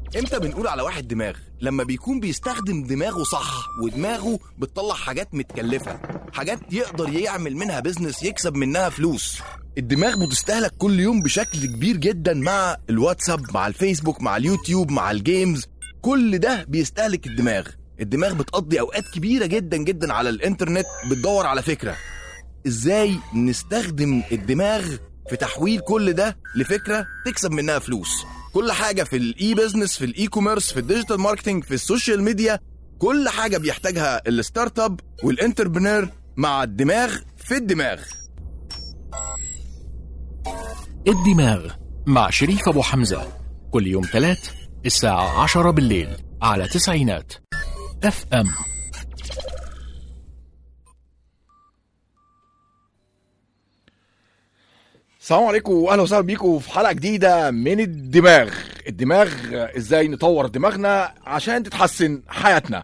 امتى بنقول على واحد دماغ لما بيكون بيستخدم دماغه صح ودماغه بتطلع حاجات متكلفة حاجات يقدر يعمل منها بيزنس يكسب منها فلوس الدماغ بتستهلك كل يوم بشكل كبير جدا مع الواتساب مع الفيسبوك مع اليوتيوب مع الجيمز كل ده بيستهلك الدماغ الدماغ بتقضي اوقات كبيرة جدا جدا على الانترنت بتدور على فكرة ازاي نستخدم الدماغ في تحويل كل ده لفكره تكسب منها فلوس كل حاجه في الاي بزنس في الاي كوميرس في الديجيتال ماركتنج في السوشيال ميديا كل حاجه بيحتاجها الستارت اب والانتربرنور مع الدماغ في الدماغ الدماغ مع شريف أبو حمزة كل يوم ثلاث الساعة عشرة بالليل على تسعينات اف ام السلام عليكم واهلا وسهلا بيكم في حلقه جديده من الدماغ الدماغ ازاي نطور دماغنا عشان تتحسن حياتنا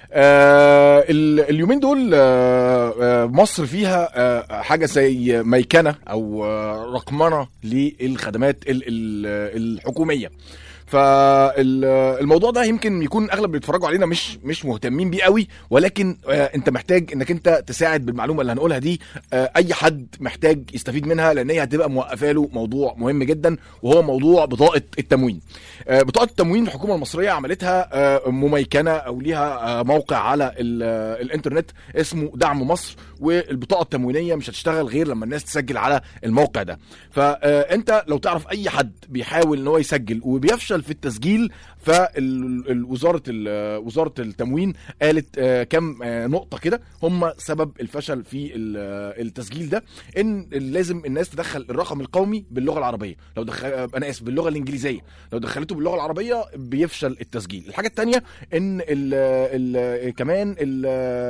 آه ال- اليومين دول آه آه مصر فيها آه حاجه زي ميكنه او آه رقمنه للخدمات ال- ال- الحكوميه فالموضوع ده يمكن يكون اغلب اللي بيتفرجوا علينا مش مش مهتمين بيه قوي ولكن آه، انت محتاج انك انت تساعد بالمعلومه اللي هنقولها دي آه، اي حد محتاج يستفيد منها لان هي هتبقى موقفه له موضوع مهم جدا وهو موضوع بطاقه التموين آه، بطاقه التموين الحكومه المصريه عملتها آه، مميكنه او ليها آه، موقع على ال- آه، الانترنت اسمه دعم مصر والبطاقه التموينيه مش هتشتغل غير لما الناس تسجل على الموقع ده فانت لو تعرف اي حد بيحاول ان هو يسجل وبيفشل في التسجيل فوزاره وزاره التموين قالت آه، كم آه، نقطه كده هم سبب الفشل في ال- آه، التسجيل ده ان لازم الناس تدخل الرقم القومي باللغه العربيه لو دخل آه، انا اسف باللغه الانجليزيه لو دخلته باللغه العربيه بيفشل التسجيل الحاجه الثانيه ان ال ال كمان ال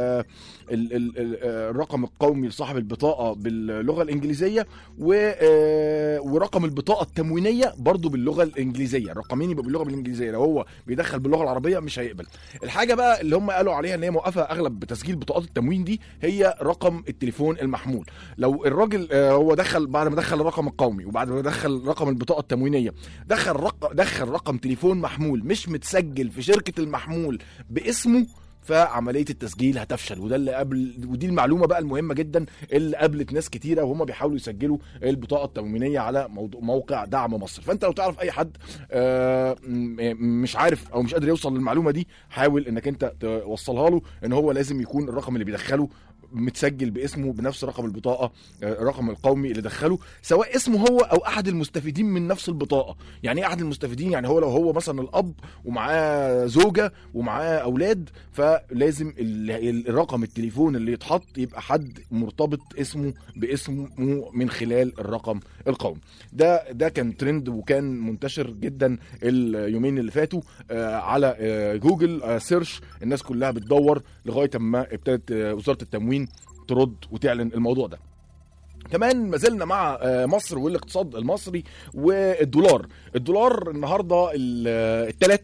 ال- ال- ال- الرقم القومي لصاحب البطاقه باللغه الانجليزيه و آه، ورقم البطاقه التموينيه برضو باللغه الانجليزيه الرقمين يبقوا باللغه الانجليزيه لو هو بيدخل باللغه العربيه مش هيقبل الحاجه بقى اللي هم قالوا عليها ان هي موقفه اغلب بتسجيل بطاقات التموين دي هي رقم التليفون المحمول لو الراجل آه، هو دخل بعد ما دخل الرقم القومي وبعد ما دخل رقم البطاقه التموينيه دخل رقم دخل رقم تليفون محمول مش متسجل في شركه المحمول باسمه فعمليه التسجيل هتفشل وده اللي قبل ودي المعلومه بقى المهمه جدا اللي قابلت ناس كتيره وهم بيحاولوا يسجلوا البطاقه التموينيه على موضوع موقع دعم مصر فانت لو تعرف اي حد آه، م- مش عارف او مش قادر يوصل للمعلومه دي حاول انك انت توصلها له ان هو لازم يكون الرقم اللي بيدخله متسجل باسمه بنفس رقم البطاقه آه، الرقم القومي اللي دخله سواء اسمه هو او احد المستفيدين من نفس البطاقه يعني ايه احد المستفيدين يعني هو لو هو مثلا الاب ومعاه زوجه ومعاه اولاد فلازم ال- ال- الرقم التليفون اللي يتحط يبقى حد مرتبط اسمه باسمه من خلال الرقم القومي ده ده كان ترند وكان منتشر جدا اليومين اللي فاتوا آه، على آه، جوجل آه، سيرش الناس كلها بتدور لغايه اما ابتدت آه، وزاره التموين ترد وتعلن الموضوع ده كمان ما زلنا مع آه، مصر والاقتصاد المصري والدولار الدولار النهارده الثلاث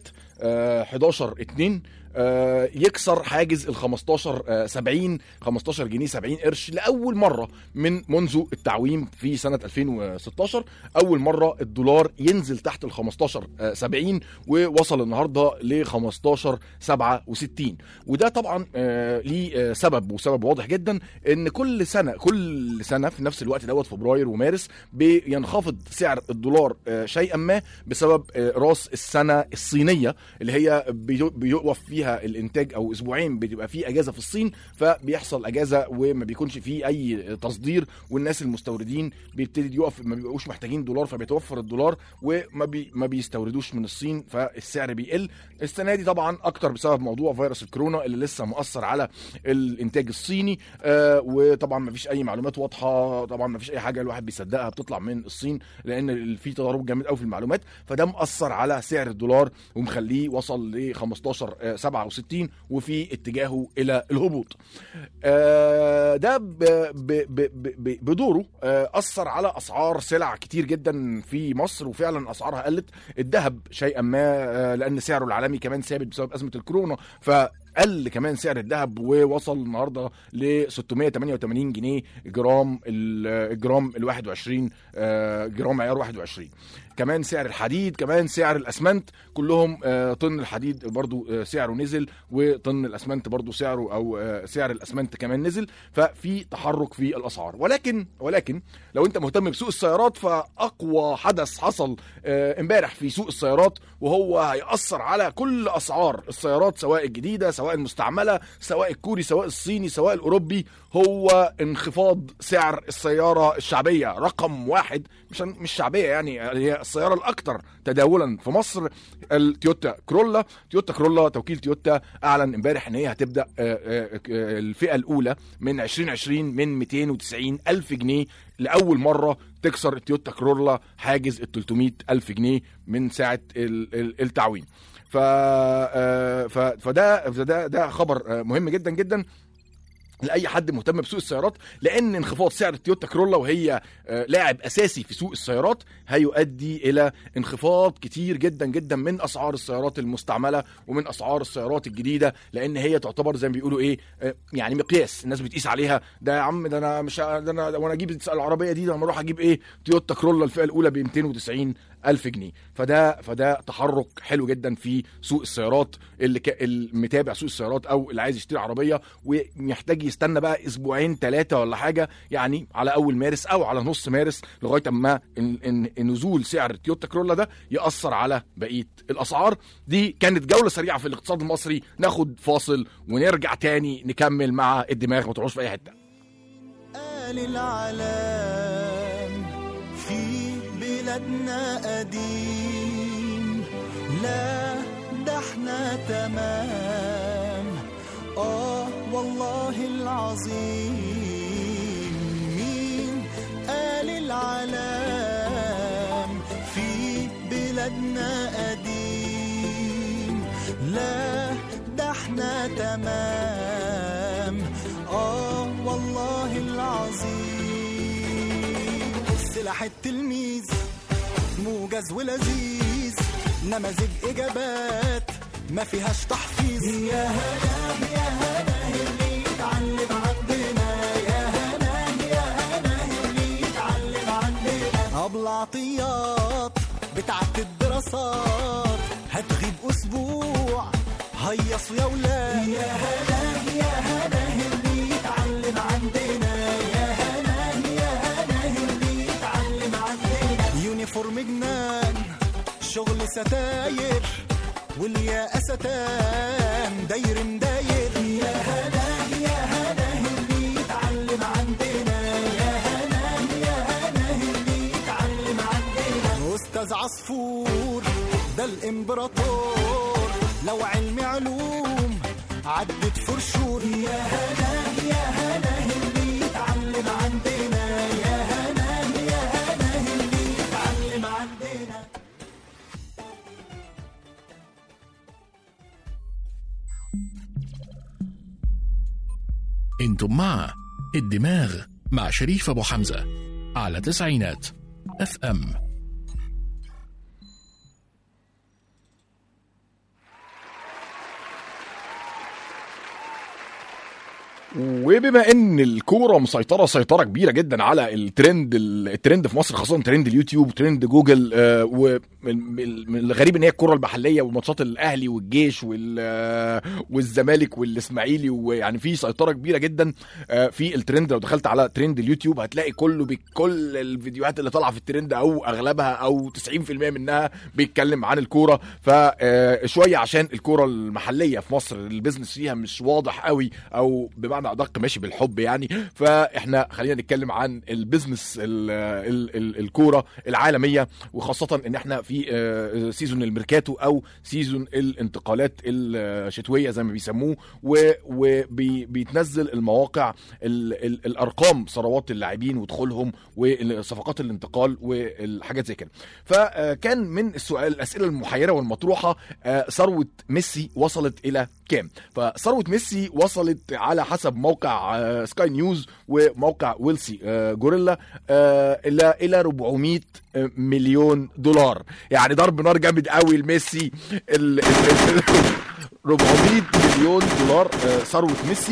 11 2 آه، يكسر حاجز ال 15 آه، 70 15 جنيه 70 قرش لاول مره من منذ التعويم في سنه 2016 اول مره الدولار ينزل تحت ال 15 آه، 70 ووصل النهارده ل 15 67 وده طبعا آه، ليه آه، سبب وسبب واضح جدا ان كل سنه كل سنه في نفس الوقت دوت فبراير ومارس بينخفض سعر الدولار آه، شيئا ما بسبب آه، راس السنه الصينيه اللي هي بيو- بيقف فيها الانتاج او اسبوعين بتبقى فيه اجازه في الصين فبيحصل اجازه وما بيكونش فيه اي تصدير والناس المستوردين بيبتدي يقف ما بيبقوش محتاجين دولار فبيتوفر الدولار وما بي ما بيستوردوش من الصين فالسعر بيقل السنه دي طبعا اكتر بسبب موضوع فيروس الكورونا اللي لسه مؤثر على الانتاج الصيني آه وطبعا ما فيش اي معلومات واضحه طبعا ما فيش اي حاجه الواحد بيصدقها بتطلع من الصين لان في تضارب جامد قوي في المعلومات فده مأثر على سعر الدولار ومخليه وصل ل 15 آه، 67 وفي اتجاهه الى الهبوط آه، ده ب- ب- ب- ب- بدوره آه، اثر على اسعار سلع كتير جدا في مصر وفعلا اسعارها قلت الذهب شيئا ما آه، لان سعره العالمي كمان ثابت بسبب ازمه الكورونا ف قل كمان سعر الذهب ووصل النهارده ل 688 جنيه جرام ال- الجرام ال 21 آه، جرام عيار 21 كمان سعر الحديد كمان سعر الاسمنت كلهم آه، طن الحديد برضو آه، سعره نزل وطن الاسمنت برضو سعره او آه، سعر الاسمنت كمان نزل ففي تحرك في الاسعار ولكن ولكن لو انت مهتم بسوق السيارات فاقوى حدث حصل آه، امبارح في سوق السيارات وهو هيأثر على كل اسعار السيارات سواء الجديده سواء المستعمله سواء الكوري سواء الصيني سواء الاوروبي هو انخفاض سعر السياره الشعبيه رقم واحد مش مش شعبيه يعني هي السياره الاكثر تداولا في مصر التويوتا كرولا تويوتا كرولا توكيل تويوتا اعلن امبارح ان هي هتبدا آه، آه، آه، الفئه الاولى من 2020 من 290 الف جنيه لاول مره تكسر التويوتا كرولا حاجز ال 300 الف جنيه من ساعه ال- ال- التعويم ف آه، ف- فده فده ده خبر آه، مهم جدا جدا لاي حد مهتم بسوق السيارات لان انخفاض سعر التويوتا كرولا وهي آه، لاعب اساسي في سوق السيارات هيؤدي الى انخفاض كتير جدا جدا من اسعار السيارات المستعمله ومن اسعار السيارات الجديده لان هي تعتبر زي ما بيقولوا ايه آه، يعني مقياس الناس بتقيس عليها ده يا عم ده انا مش ه- ده انا وانا اجيب العربيه دي ده انا اروح اجيب ايه تويوتا كرولا الفئه الاولى ب 290 الف جنيه فده فده تحرك حلو جدا في سوق السيارات اللي ك... المتابع سوق السيارات او اللي عايز يشتري عربيه ومحتاج يستنى بقى اسبوعين ثلاثه ولا حاجه يعني على اول مارس او على نص مارس لغايه اما ال- ال- نزول سعر تويوتا كرولا ده ياثر على بقيه الاسعار دي كانت جوله سريعه في الاقتصاد المصري ناخد فاصل ونرجع تاني نكمل مع الدماغ ما تروحوش في اي حته قال العالم في بلادنا قديم لا ده احنا تمام اه والله العظيم مين قال العالم في بلادنا قديم لا ده احنا تمام اه والله العظيم سلاح التلميذ موجز ولذيذ نماذج اجابات ما فيهاش تحفيظ يا هنا يا هنا اللي يتعلم عندنا يا هنا يا هنا اللي يتعلم عندنا ابو عطيات بتاعت الدراسات هتغيب اسبوع هيصوا يا ولاد يا هنا يا هنا اللي يتعلم عندنا يا هنا يا هنا اللي يتعلم عندنا يونيفورم جنان شغل ستاير والياقة ستان داير مداير يا هنا يا هنا اللي يتعلم عندنا يا هنا يا هنا اللي يتعلم عندنا استاذ عصفور ده الامبراطور لو علم علوم عدت فرشور يا هنا يا هنا اللي يتعلم عندنا يا هنا يا هنا اللي يتعلم عندنا انتم مع الدماغ مع شريف ابو حمزه على تسعينات اف ام وبما ان الكوره مسيطره سيطره كبيره جدا على الترند الترند في مصر خاصه ترند اليوتيوب ترند جوجل آه، والغريب ان هي الكوره المحليه وماتشات الاهلي والجيش وال- آه، والزمالك والاسماعيلي ويعني في سيطره كبيره جدا آه، في الترند لو دخلت على ترند اليوتيوب هتلاقي كله بكل الفيديوهات اللي طالعه في الترند او اغلبها او 90% منها بيتكلم عن الكوره فشويه عشان الكوره المحليه في مصر البيزنس فيها مش واضح قوي او بمعنى ادق ماشي بالحب يعني فاحنا خلينا نتكلم عن البيزنس ال- ال- ال- الكوره العالميه وخاصه ان احنا في آه، سيزون الميركاتو او سيزون الانتقالات الشتويه زي ما بيسموه وبيتنزل المواقع ال- ال- الارقام ثروات اللاعبين ودخولهم وصفقات الانتقال والحاجات زي كده فكان من السؤال الاسئله المحيره والمطروحه آه، ثروه ميسي وصلت الى كام فثروه ميسي وصلت على حسب موقع آه، سكاي نيوز وموقع ويلسي آه، جوريلا آه، الى الى 400 مليون دولار يعني ضرب نار جامد قوي لميسي ال- ال- ال- 400 مليون دولار آه، ثروه ميسي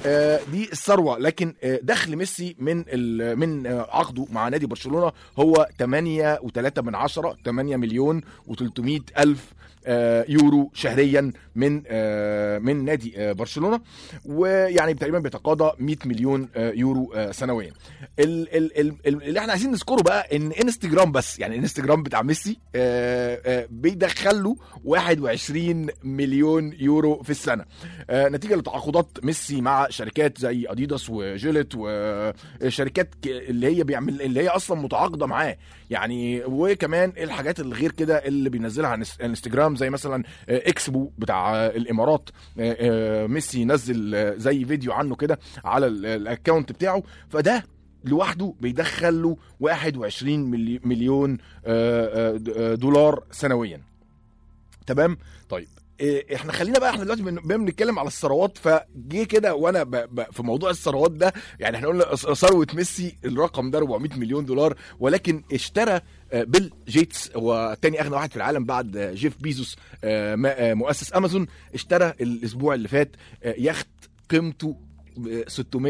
آه، دي الثروه لكن آه، دخل ميسي من ال- من آه، عقده مع نادي برشلونه هو 8 و3 من عشرة 8 مليون و300 الف آه، يورو شهريا من آه، من نادي آه، برشلونه ويعني تقريبا بيتقاضى 100 مليون آه، يورو آه، سنويا ال- ال- ال- ال- اللي احنا عايزين نذكره بقى ان انستجرام بس يعني الانستجرام بتاع ميسي آه، آه، بيدخل له 21 مليون يورو في السنه آه، نتيجه لتعاقدات ميسي مع شركات زي اديداس وجيلت وشركات ك- اللي هي بيعمل اللي هي اصلا متعاقده معاه يعني وكمان الحاجات الغير كده اللي بينزلها على الانس- الانستجرام زي مثلا آه، اكسبو بتاع آه، الامارات آه، آه، ميسي نزل آه، زي فيديو عنه كده على ال- الاكونت بتاعه فده لوحده بيدخل له 21 ملي- مليون آه، آه، د- آه، دولار سنويا تمام طيب إيه، احنا خلينا بقى احنا دلوقتي بن- بنتكلم على الثروات فجه كده وانا ب... ب... في موضوع الثروات ده يعني احنا قلنا ث- ثروه ميسي الرقم ده 400 مليون دولار ولكن اشترى آه، بيل جيتس هو تاني اغنى واحد في العالم بعد آه، جيف بيزوس آه، ما- آه، مؤسس امازون اشترى الاسبوع اللي فات آه، يخت قيمته ب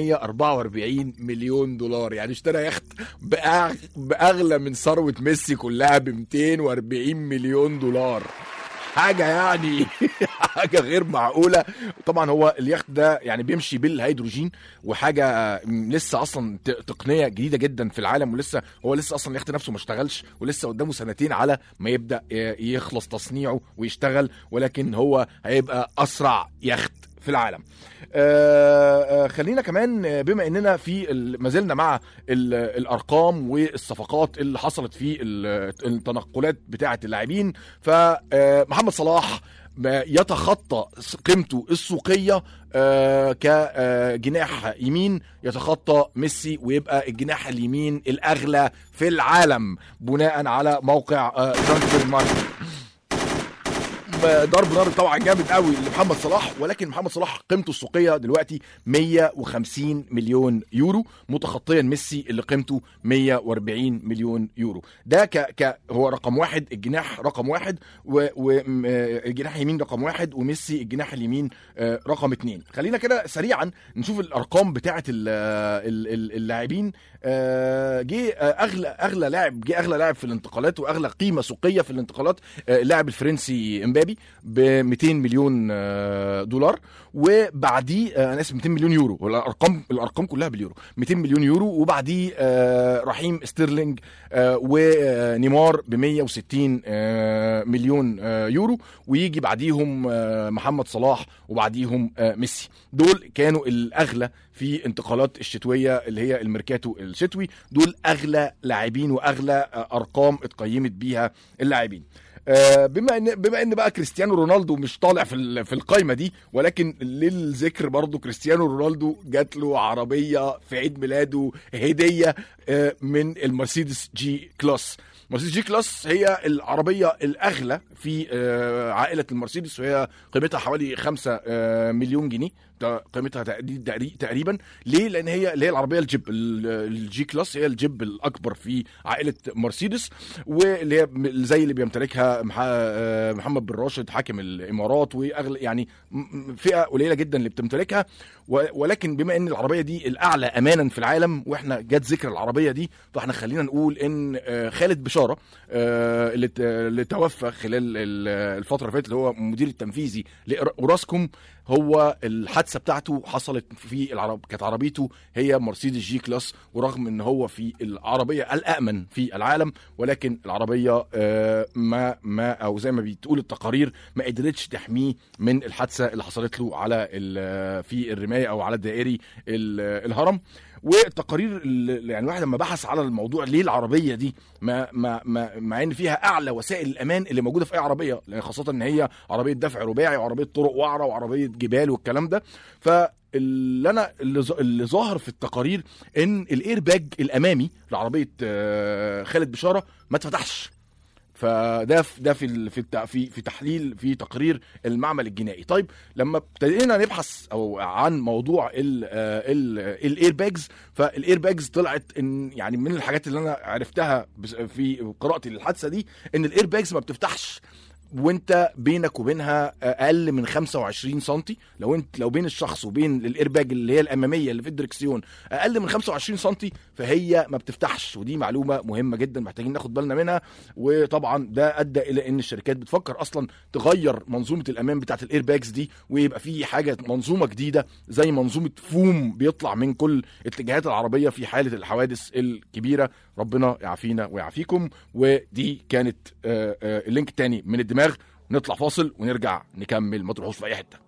644 مليون دولار يعني اشترى يخت بأغ... باغلى من ثروه ميسي كلها ب 240 مليون دولار حاجه يعني حاجه غير معقوله طبعا هو اليخت ده يعني بيمشي بالهيدروجين وحاجه لسه اصلا ت- تقنيه جديده جدا في العالم ولسه هو لسه اصلا اليخت نفسه ما اشتغلش ولسه قدامه سنتين على ما يبدا ي- يخلص تصنيعه ويشتغل ولكن هو هيبقى اسرع يخت في العالم آه، آه، خلينا كمان آه، بما اننا في ال- ما زلنا مع ال- الارقام والصفقات اللي حصلت في ال- التنقلات بتاعه اللاعبين فمحمد صلاح ما يتخطى قيمته السوقيه آه، كجناح يمين يتخطى ميسي ويبقى الجناح اليمين الاغلى في العالم بناء على موقع ترانسفير ماركت ضرب نار طبعا جامد قوي لمحمد صلاح ولكن محمد صلاح قيمته السوقيه دلوقتي 150 مليون يورو متخطيا ميسي اللي قيمته 140 مليون يورو ده ك, ك هو رقم واحد الجناح رقم واحد والجناح اليمين رقم واحد وميسي الجناح اليمين آه، رقم اتنين خلينا كده سريعا نشوف الارقام بتاعه ال- ال- ال- اللاعبين آه، جه آه، اغلى اغلى لاعب جه اغلى لاعب في الانتقالات واغلى قيمه سوقيه في الانتقالات آه، اللاعب الفرنسي امبابي ب 200 مليون آه، دولار وبعديه آه، انا اسف 200 مليون يورو الارقام الارقام كلها باليورو 200 مليون يورو وبعديه آه، رحيم ستيرلينج آه، ونيمار ب 160 آه، مليون آه، يورو ويجي بعديهم آه، محمد صلاح وبعديهم آه، ميسي دول كانوا الاغلى في انتقالات الشتويه اللي هي الميركاتو الشتوي دول اغلى لاعبين واغلى آه، ارقام اتقيمت بيها اللاعبين آه، بما ان بما ان بقى كريستيانو رونالدو مش طالع في ال- في القايمه دي ولكن للذكر برضو كريستيانو رونالدو جات له عربيه في عيد ميلاده هديه آه، من المرسيدس جي كلاس مرسيدس جي كلاس هي العربيه الاغلى في آه، عائله المرسيدس وهي قيمتها حوالي 5 مليون جنيه ده قيمتها تقري- تقري- تقريبا ليه لان هي اللي هي العربيه الجيب ال- الجي كلاس هي الجيب الاكبر في عائله مرسيدس واللي هي م- زي اللي بيمتلكها مح- آه، محمد بن راشد حاكم الامارات واغلى يعني م- م- فئه قليله جدا اللي بتمتلكها و- ولكن بما ان العربيه دي الاعلى امانا في العالم واحنا جت ذكر العربيه دي فاحنا خلينا نقول ان آه، خالد بشاره آه، اللي ت- اللي توفى خلال ال- الفتره اللي فاتت اللي هو المدير التنفيذي لاوراسكوم هو الحادثه بتاعته حصلت في العرب كانت عربيته هي مرسيدس جي كلاس ورغم ان هو في العربيه الامن في العالم ولكن العربيه آه، ما ما او زي ما بتقول التقارير ما قدرتش تحميه من الحادثه اللي حصلت له على ال- في الرمايه او على الدائري ال- الهرم والتقارير اللي- يعني الواحد لما بحث على الموضوع ليه العربيه دي ما ما ما مع ان فيها اعلى وسائل الامان اللي موجوده في اي عربيه لان خاصه ان هي عربيه دفع رباعي وعربيه طرق وعره وعربيه جبال والكلام ده فاللي انا اللي ظ- اللي ظاهر في التقارير ان الاير باج الامامي لعربيه آه، خالد بشاره ما اتفتحش فده في ده في ال- في الت- في في تحليل في تقرير المعمل الجنائي طيب لما ابتدينا نبحث او عن موضوع الاير باجز فالاير باجز طلعت ان يعني من الحاجات اللي انا عرفتها بس- في قراءتي للحادثه دي ان الاير باجز ما بتفتحش وانت بينك وبينها اقل من 25 سم لو انت لو بين الشخص وبين الايرباج اللي هي الاماميه اللي في الدركسيون اقل من 25 سم فهي ما بتفتحش ودي معلومه مهمه جدا محتاجين ناخد بالنا منها وطبعا ده ادى الى ان الشركات بتفكر اصلا تغير منظومه الامان بتاعت الايرباجز دي ويبقى في حاجه منظومه جديده زي منظومه فوم بيطلع من كل اتجاهات العربيه في حاله الحوادث الكبيره ربنا يعافينا ويعافيكم ودي كانت آه، آه، اللينك التاني من الدماغ نطلع فاصل ونرجع نكمل ما تروحوش في اي حته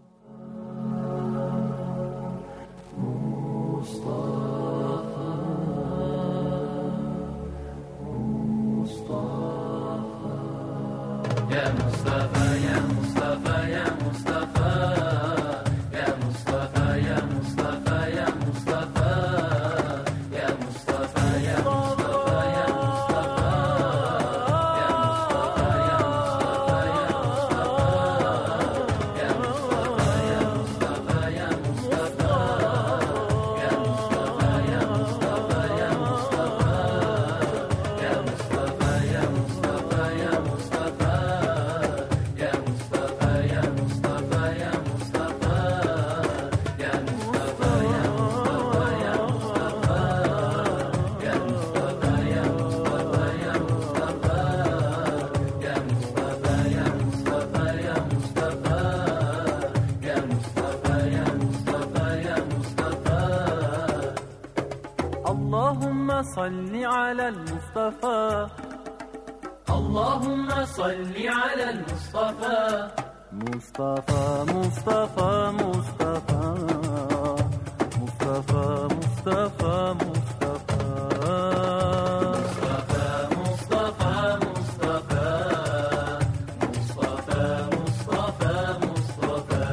اللهم صل على المصطفى اللهم صل على المصطفى مصطفى مصطفى مصطفى مصطفى مصطفى مصطفى مصطفى مصطفى مصطفى مصطفى مصطفى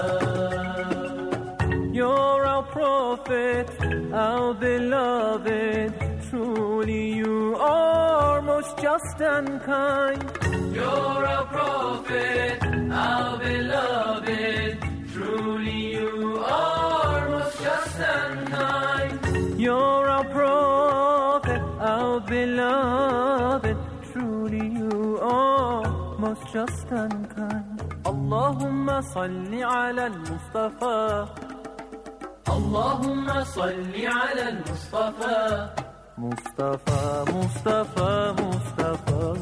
You're our prophet, our beloved. Truly, you are most just and kind. You're our prophet, our beloved. Truly, you are most just and kind. You're our prophet, our beloved. Truly, you are most just and kind. اللهم صل على المصطفى اللهم صل على المصطفى مصطفى مصطفى مصطفى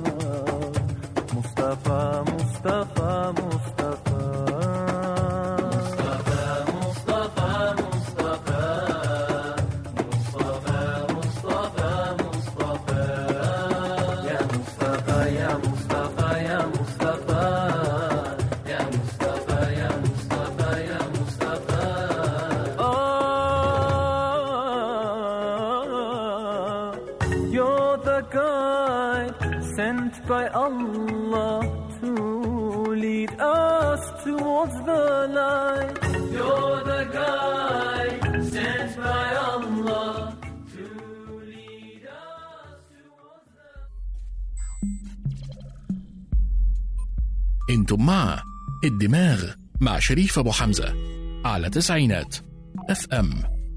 مصطفى مصطفى مصطفى مصطفى مصطفى مصطفى مصطفى مصطفى يا مصطفى يا مصطفى يا مصطفى يا مصطفى يا مصطفى يا مصطفى Oh, you're the guide sent by Allah to lead us towards the light. You're the guide sent by Allah to lead us towards the انتم مع الدماغ مع شريف ابو حمزه على تسعينات اف ام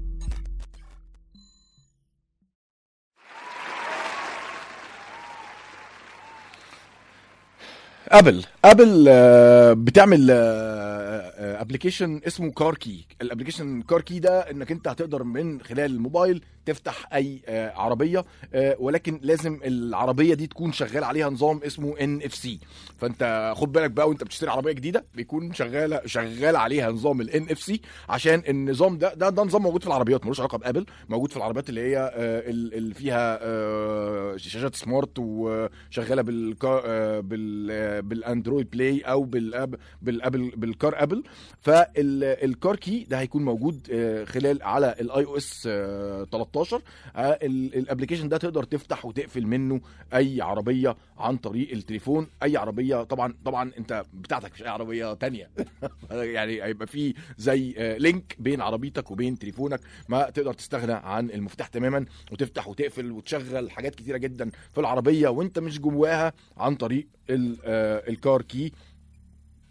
ابل ابل آه، بتعمل ابلكيشن اسمه كار كي الابلكيشن كار كي ده انك انت هتقدر من خلال الموبايل تفتح اي آه، عربيه آه، ولكن لازم العربيه دي تكون شغال عليها نظام اسمه ان اف سي فانت خد بالك بقى وانت بتشتري عربيه جديده بيكون شغاله شغال عليها نظام الان اف سي عشان النظام ده ده, ده نظام موجود في العربيات ملوش علاقه بابل موجود في العربيات اللي هي آه، ال- اللي فيها آه، شاشات سمارت وشغاله بالكار آه، بال آه، بالاندرويد بلاي او بالاب بالابل بالكار ابل فالكار كي ده هيكون موجود آه، خلال على الاي او اس 13 آه، ال- الابلكيشن ده تقدر تفتح وتقفل منه اي عربيه عن طريق التليفون اي عربيه طبعا طبعا انت بتاعتك مش اي عربيه تانية يعني هيبقى في زي آه، لينك بين عربيتك وبين تليفونك ما تقدر تستغنى عن المفتاح تماما وتفتح وتقفل وتشغل حاجات كتيره جدا في العربيه وانت مش جواها عن طريق ال- آه، الكار كي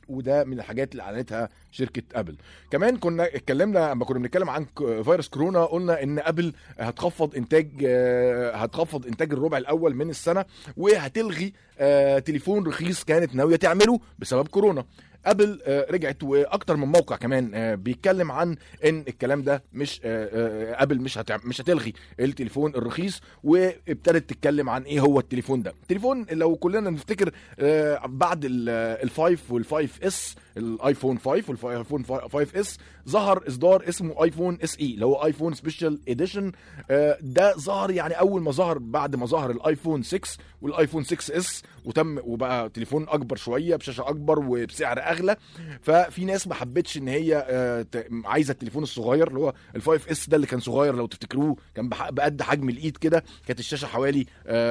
وده من الحاجات اللي اعلنتها شركه ابل كمان كنا اتكلمنا لما كنا بنتكلم عن ك- فيروس كورونا قلنا ان ابل هتخفض انتاج آه، هتخفض انتاج الربع الاول من السنه وهتلغي آه، تليفون رخيص كانت ناويه تعمله بسبب كورونا ابل آه، رجعت واكتر من موقع كمان آه، بيتكلم عن ان الكلام ده مش آه، آه، ابل مش هتع... مش هتلغي التليفون الرخيص وابتدت تتكلم عن ايه هو التليفون ده التليفون لو كلنا نفتكر آه، بعد ال- آه، الفايف والفايف اس الايفون 5 والايفون 5 اس ظهر اصدار اسمه ايفون اس اي اللي هو ايفون سبيشال اديشن ده ظهر يعني اول ما ظهر بعد ما ظهر الايفون 6 والايفون 6 اس وتم وبقى تليفون اكبر شويه بشاشه اكبر وبسعر اغلى ففي ناس ما حبتش ان هي آه، ت- عايزه التليفون الصغير اللي هو الفايف اس ده اللي كان صغير لو تفتكروه كان بح- بقد حجم الايد كده كانت الشاشه حوالي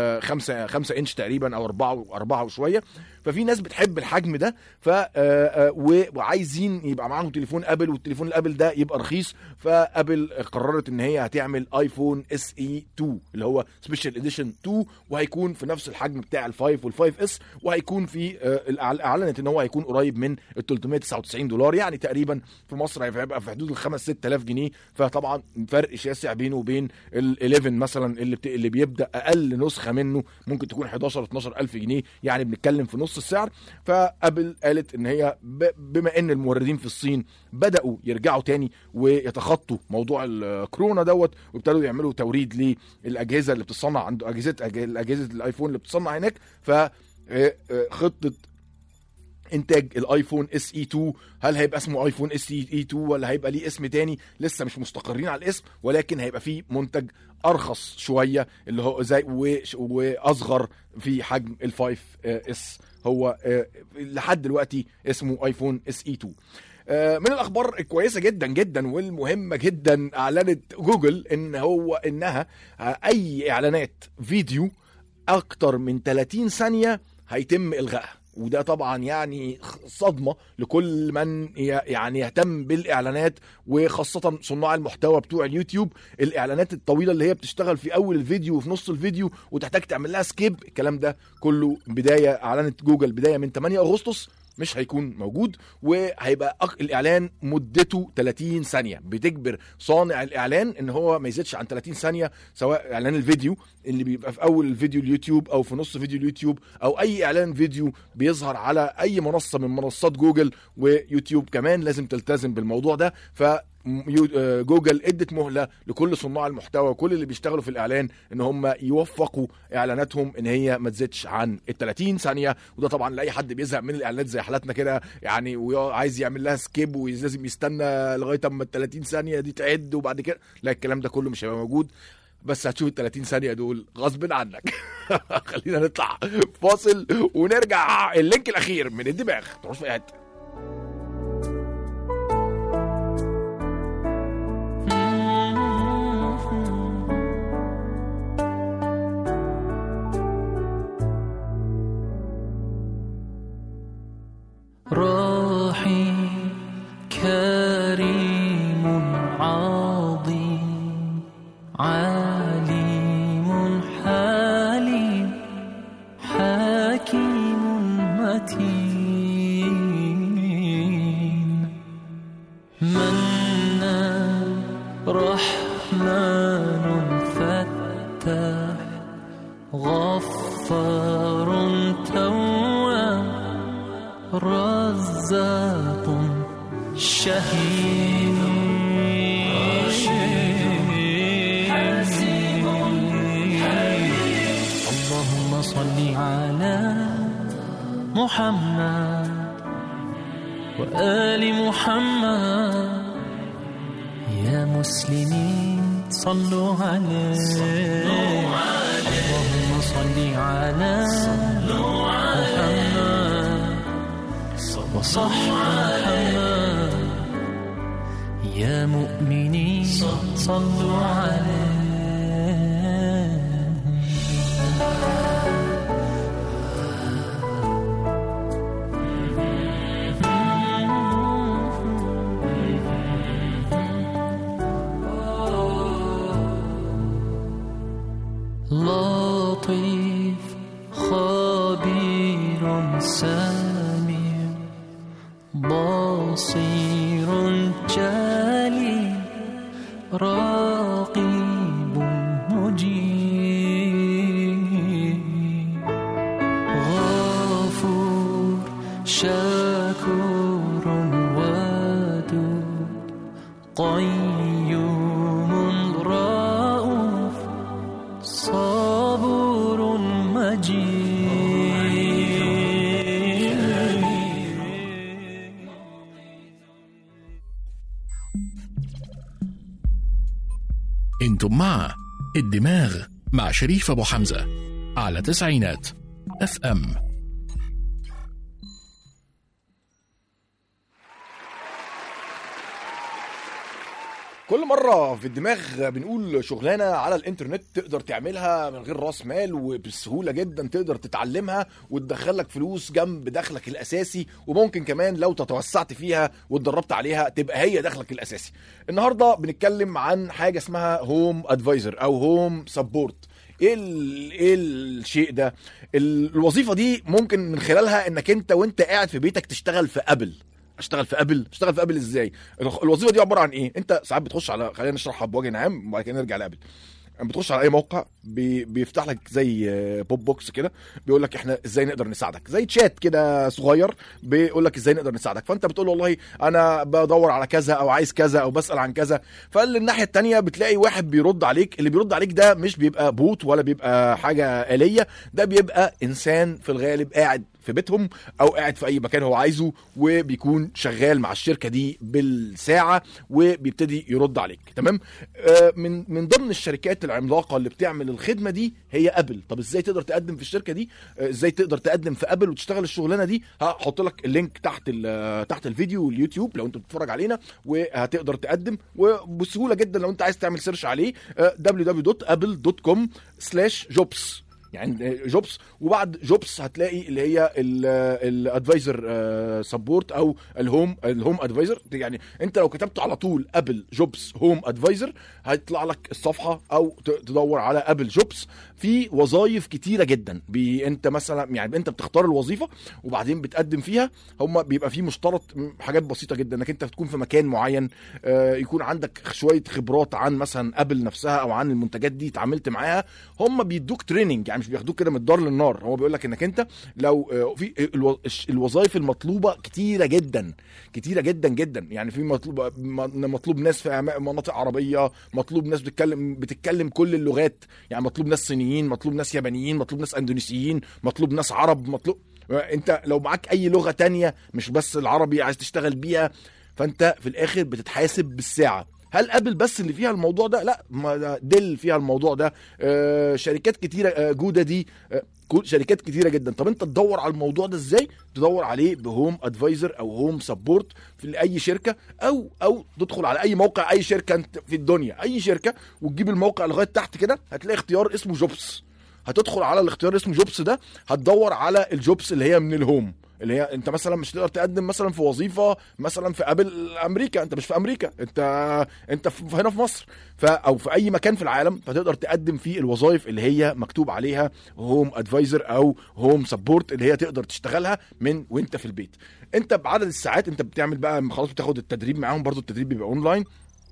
5 5 انش تقريبا او 4 4 وشويه ففي ناس بتحب الحجم ده ف آه، آه، و- وعايزين يبقى معاهم تليفون ابل والتليفون الابل ده يبقى رخيص فابل قررت ان هي هتعمل ايفون اس اي 2 اللي هو سبيشال اديشن 2 وهيكون في نفس الحجم بتاع الفايف والفايف اس وهيكون في آه، الأعل- اعلنت ان هو هيكون قريب من ال 399 دولار يعني تقريبا في مصر هيبقى في حدود ال 5 6000 جنيه فطبعا فرق شاسع بينه وبين ال 11 مثلا اللي بت... اللي بيبدا اقل نسخه منه ممكن تكون 11 12 الف جنيه يعني بنتكلم في نص السعر فابل قالت ان هي ب... بما ان الموردين في الصين بداوا يرجعوا تاني ويتخطوا موضوع الكورونا دوت وابتدوا يعملوا توريد للاجهزه اللي بتصنع عند اجهزه أج- اجهزه الايفون اللي بتصنع هناك ف آه، آه، خطه انتاج الايفون اس اي 2 هل هيبقى اسمه ايفون اس اي 2 ولا هيبقى ليه اسم تاني لسه مش مستقرين على الاسم ولكن هيبقى فيه منتج ارخص شويه اللي هو زي وش- واصغر في حجم الفايف اس هو آه، لحد دلوقتي اسمه ايفون اس اي 2 آه، من الاخبار الكويسه جدا جدا والمهمه جدا اعلنت جوجل ان هو انها آه، اي اعلانات فيديو اكتر من 30 ثانيه هيتم الغائها وده طبعا يعني صدمه لكل من ي- يعني يهتم بالاعلانات وخاصه صناع المحتوى بتوع اليوتيوب الاعلانات الطويله اللي هي بتشتغل في اول الفيديو وفي نص الفيديو وتحتاج تعمل لها سكيب الكلام ده كله بدايه اعلنت جوجل بدايه من 8 اغسطس مش هيكون موجود وهيبقى أق... الاعلان مدته 30 ثانيه بتجبر صانع الاعلان ان هو ما يزيدش عن 30 ثانيه سواء اعلان الفيديو اللي بيبقى في اول الفيديو اليوتيوب او في نص فيديو اليوتيوب او اي اعلان فيديو بيظهر على اي منصه من منصات جوجل ويوتيوب كمان لازم تلتزم بالموضوع ده ف م- يو- آه، جوجل ادت مهله لكل صناع المحتوى وكل اللي بيشتغلوا في الاعلان ان هم يوفقوا اعلاناتهم ان هي ما تزيدش عن ال 30 ثانيه وده طبعا لاي حد بيزهق من الاعلانات زي حالاتنا كده يعني وعايز يعمل لها سكيب ولازم يستنى لغايه اما ال 30 ثانيه دي تعد وبعد كده لا الكلام ده كله مش هيبقى موجود بس هتشوف ال 30 ثانيه دول غصب عنك خلينا نطلع فاصل ونرجع اللينك الاخير من الدماغ تروحش في أي حته راحي كريم عظيم عليم حليم حكيم متين منان رحمن فتاح غفار تواب رزاق شهيد حسيب اللهم صل على محمد وآل محمد يا مسلمين صلوا عليه اللهم صل على محمد وصح محمد يا مؤمنين صلوا عليه لطيف خبير سميع بصير جليل راقب مجيب غفور شكور ودود قيوم رؤوف صبور مجيد انتم مع الدماغ مع شريف ابو حمزه على تسعينات اف ام كل مرة في الدماغ بنقول شغلانة على الانترنت تقدر تعملها من غير راس مال وبسهولة جدا تقدر تتعلمها وتدخلك فلوس جنب دخلك الأساسي وممكن كمان لو تتوسعت فيها واتدربت عليها تبقى هي دخلك الأساسي. النهاردة بنتكلم عن حاجة اسمها هوم ادفايزر أو هوم سبورت. ايه ال- ايه الشيء ده؟ ال- الوظيفة دي ممكن من خلالها انك انت وانت قاعد في بيتك تشتغل في ابل. اشتغل في ابل اشتغل في ابل ازاي الخ- الوظيفه دي عباره عن ايه انت ساعات بتخش على خلينا نشرحها بوجه عام وبعد كده نرجع لابل بتخش على اي موقع بي... بيفتح لك زي آه، بوب بوكس كده بيقول لك احنا ازاي نقدر نساعدك زي تشات كده صغير بيقول لك ازاي نقدر نساعدك فانت بتقول له والله انا بدور على كذا او عايز كذا او بسال عن كذا فالناحيه التانية بتلاقي واحد بيرد عليك اللي بيرد عليك ده مش بيبقى بوت ولا بيبقى حاجه آلية ده بيبقى انسان في الغالب قاعد في بيتهم او قاعد في اي مكان هو عايزه وبيكون شغال مع الشركه دي بالساعه وبيبتدي يرد عليك تمام آه، من من ضمن الشركات العملاقه اللي بتعمل الخدمه دي هي ابل طب ازاي تقدر تقدم في الشركه دي آه، ازاي تقدر تقدم في ابل وتشتغل الشغلانه دي هحط لك اللينك تحت ال- تحت الفيديو اليوتيوب لو انت بتتفرج علينا وهتقدر تقدم وبسهوله جدا لو انت عايز تعمل سيرش عليه آه، www.apple.com/jobs يعني جوبس وبعد جوبس هتلاقي اللي هي الادفايزر سبورت او الهوم الهوم ادفايزر يعني انت لو كتبت على طول ابل جوبس هوم ادفايزر هيطلع لك الصفحه او ت- تدور على ابل جوبس في وظائف كتيره جدا بي انت مثلا يعني انت بتختار الوظيفه وبعدين بتقدم فيها هم بيبقى في مشترط م- حاجات بسيطه جدا انك انت تكون في مكان معين آه، يكون عندك شويه خبرات عن مثلا ابل نفسها او عن المنتجات دي اتعاملت معاها هم بيدوك تريننج يعني مش بياخدوك كده من الدار للنار هو بيقول لك انك انت لو آه، في الو- الش- الوظائف المطلوبه كتيره جدا كتيره جدا جدا يعني في مطلوب م- مطلوب ناس في أما- مناطق عربيه مطلوب ناس بتتكلم بتتكلم كل اللغات يعني مطلوب ناس صينيين مطلوب ناس يابانيين مطلوب ناس اندونيسيين مطلوب ناس عرب مطلوب انت لو معاك اي لغه تانية مش بس العربي عايز تشتغل بيها فانت في الاخر بتتحاسب بالساعه هل ابل بس اللي فيها الموضوع ده لا ما ده ديل فيها الموضوع ده آه شركات كتيره آه جوده دي آه كل- شركات كتيره جدا طب انت تدور على الموضوع ده ازاي تدور عليه بهوم ادفايزر او هوم سبورت في اي شركه او او تدخل على اي موقع اي شركه انت في الدنيا اي شركه وتجيب الموقع لغايه تحت كده هتلاقي اختيار اسمه جوبس هتدخل على الاختيار اسمه جوبس ده هتدور على الجوبس اللي هي من الهوم اللي هي انت مثلا مش تقدر تقدم مثلا في وظيفه مثلا في ابل امريكا انت مش في امريكا انت انت في هنا في مصر ف او في اي مكان في العالم فتقدر تقدم فيه الوظائف اللي هي مكتوب عليها هوم ادفايزر او هوم سبورت اللي هي تقدر تشتغلها من وانت في البيت انت بعدد الساعات انت بتعمل بقى خلاص بتاخد التدريب معاهم برضو التدريب بيبقى اونلاين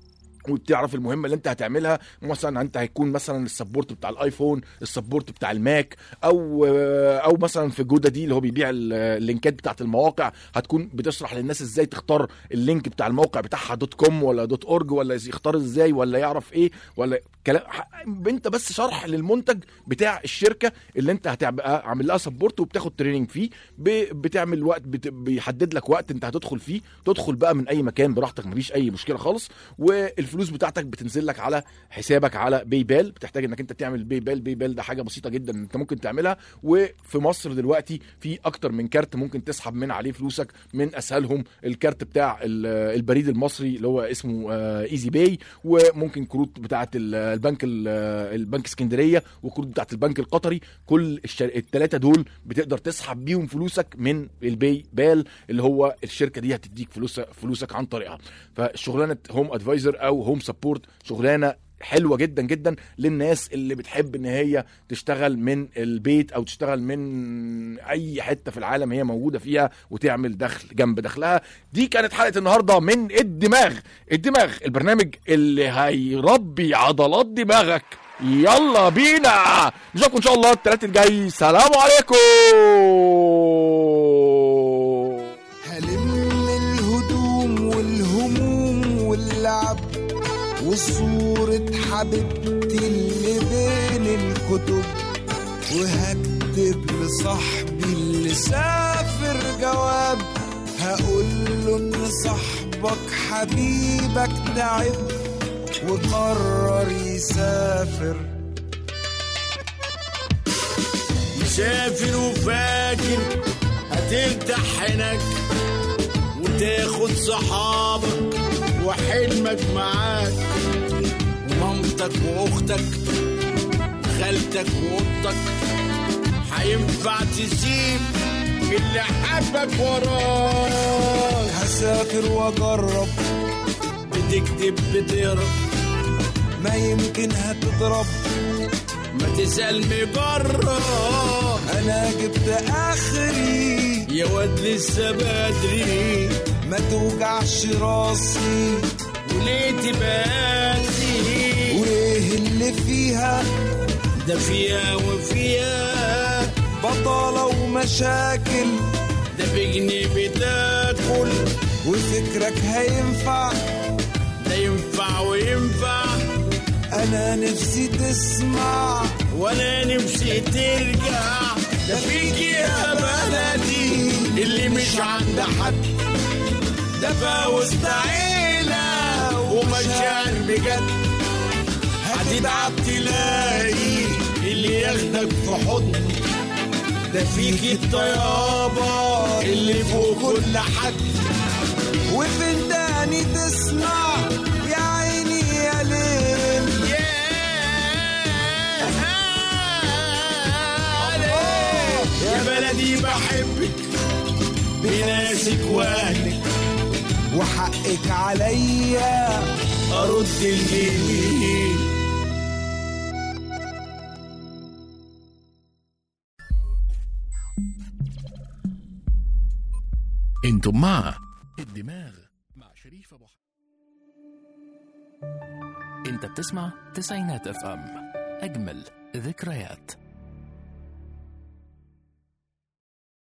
وبتعرف المهمه اللي انت هتعملها مثلا انت هيكون مثلا السبورت بتاع الايفون السبورت بتاع الماك او او مثلا في جوده دي اللي هو بيبيع ال- اللينكات بتاعت المواقع هتكون بتشرح للناس ازاي تختار اللينك بتاع الموقع بتاعها دوت كوم ولا دوت اورج ولا يختار ازاي ولا يعرف ايه ولا كلام ح- انت بس شرح للمنتج بتاع الشركه اللي انت هتبقى عامل لها سبورت وبتاخد تريننج فيه ب- بتعمل وقت بت- بيحدد لك وقت انت هتدخل فيه تدخل بقى من اي مكان براحتك مفيش اي مشكله خالص والفلوس بتاعتك بتنزل لك على حسابك على باي بال بتحتاج انك انت تعمل باي بال باي بال ده حاجه بسيطه جدا انت ممكن تعملها وفي مصر دلوقتي في اكتر من كارت ممكن تسحب من عليه فلوسك من اسهلهم الكارت بتاع ال- البريد المصري اللي هو اسمه ايزي باي وممكن كروت بتاعه ال- البنك ال- البنك اسكندريه وكروت بتاعه البنك القطري كل الثلاثه دول بتقدر تسحب بيهم فلوسك من الباي بال اللي هو الشركه دي هتديك فلوس فلوسك عن طريقها فشغلانه هوم ادفايزر او هوم سبورت شغلانه حلوه جدا جدا للناس اللي بتحب ان هي تشتغل من البيت او تشتغل من اي حته في العالم هي موجوده فيها وتعمل دخل جنب دخلها دي كانت حلقه النهارده من الدماغ الدماغ البرنامج اللي هيربي عضلات دماغك يلا بينا نشوفكم ان شاء الله الثلاث الجاي سلام عليكم هلم الهدوم والهموم واللعب وصورة حبيبتي اللي بين الكتب وهكتب لصاحبي اللي سافر جواب هقول له ان صاحبك حبيبك تعب وقرر يسافر مسافر وفاكر هترتاح هناك وتاخد صحابك وحلمك معاك ومامتك واختك خالتك واختك هينفع تسيب اللي حبك وراك هسافر واجرب بتكتب بتقرا ما يمكن هتضرب ما تسأل مجرب انا جبت اخري يا واد لسه بدري ما توجعش راسي وليه تباتي وايه اللي فيها ده فيها وفيها بطالة ومشاكل ده بجنيه بتاكل وفكرك هينفع ده ينفع وينفع انا نفسي تسمع وانا نفسي ترجع ده فيك يا بلدي اللي مش عند حد ده فوسط عيلة ومشاعر بجد هتتعب تلاقي اللي ياخدك في حضن ده فيك الطيابة اللي فوق كل حد وفي تاني تسمع يا عيني يا ليل يا بلدي بحبك بناسك واهلك وحقك عليا ارد الجميل انتم مع الدماغ مع شريف ابو حمزه انت بتسمع تسعينات اف ام اجمل ذكريات